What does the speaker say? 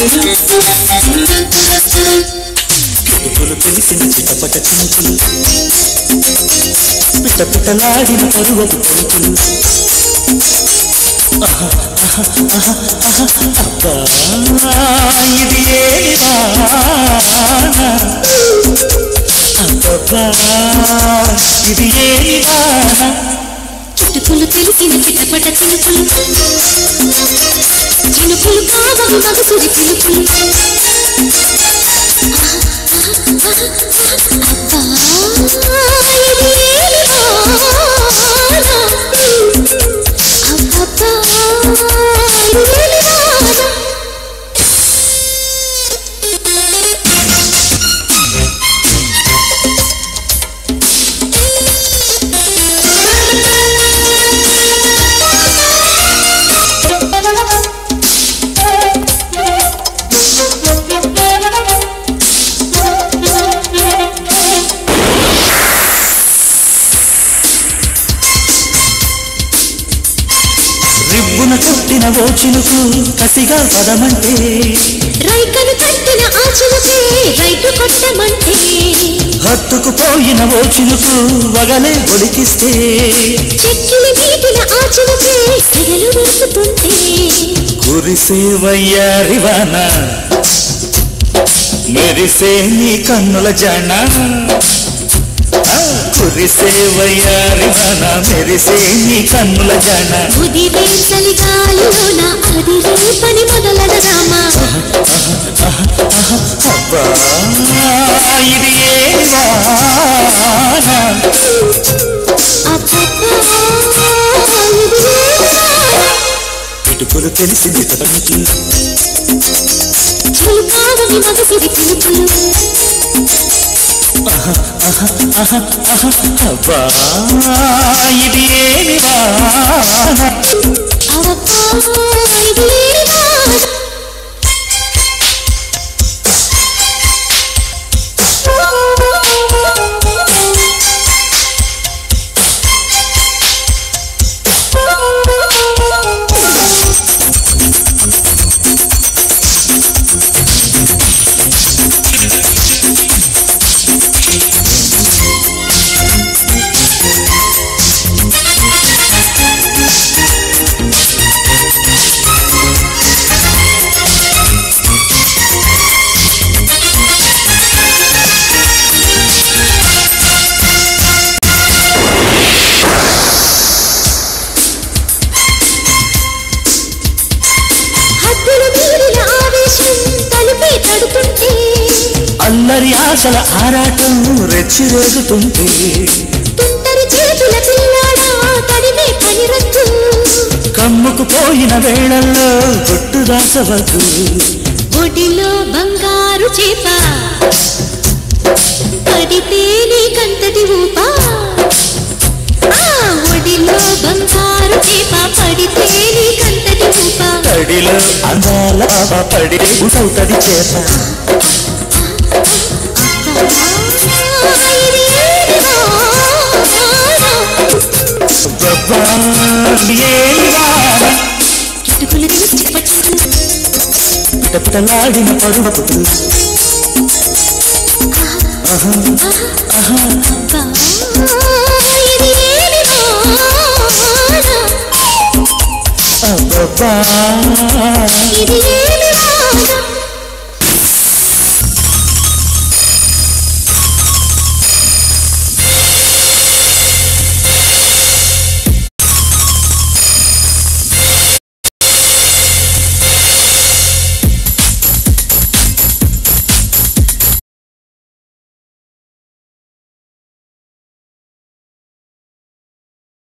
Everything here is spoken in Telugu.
కిటుకులు తెలిసిన చిటపట చినుకులు పిట్ట పిట్టలాడిన పరువపు పలుకులు ఆహా, ఆహా, ఆహా, ఆహా, అబ్బా, ఇది ఏమి వాన? అబ్బబ్బా, ఇది ఏమి వాన? చుట్టుకులు తెలిసిన చిటపట చినుకులు చినుకులు కావవి మగసురి పిలుపులు అబ్బా, ఇది ఏమి వాన? అబ్బబ్బా, ఇది ఏమి వాన? రిబ్బున కొట్టిన ఓ చినుకు కసిగా పదమంటే రైకను కట్టిన ఆ చినుకే రైతు కొట్టమంటే హత్తుకు పోయిన ఓ చినుకు వగలే ఒలికిస్తే చెక్కిలి మీటిన ఆ చినుకే సెగలు వేసుకుంటే కురిసే వయ్యారివాన మెరిసే నీ కన్నుల జన ఆ, కురిసే వయ్యారివాన మెరిసే నీ కన్నుల జన ఉదిరే చలిగాలిలోన అదిరే పని మొదలన రామా అబ్బా ఇది ఏ వాన అబ్బబ్బా, ఇది ఏమిరా? ఇటుకులు తెలిసింది తనకి చిలుకావని మగసిరి పిలుపులు అబ్బా ఇది ఏమి వాన అవబ్బా, ఇది ఏమిరా? హద్దులు మీరిన ఆవేశం తలుపే తడుతుంటే అల్లరి ఆశల ఆరాటం రెచ్చిరేగుతుంటే తుంటరి చేతుల పిల్లాడా తడిమే పనిరద్దు కమ్ముకు పోయిన వేళల్లో గుట్టు దాసవద్దు ఒడిలో బంగారు చేప పడితే నీకంతటి ఊప ఆ ఒడిలో బంగారు చేప పడితే నీకంతటి ఊప తడిలో అందాల బాబా పడి ఉసవుతది చేత ఇది ఏమి వాన? అబ్బబ్బా, ఏమి వాన కిటుకులు తెలిసి పట్టుకులు పిటపిటలాడిన పరువపు అబ్బా, ఇది ఏమి వాన? అబ్బబ్బా ఇది ఏమి వాన?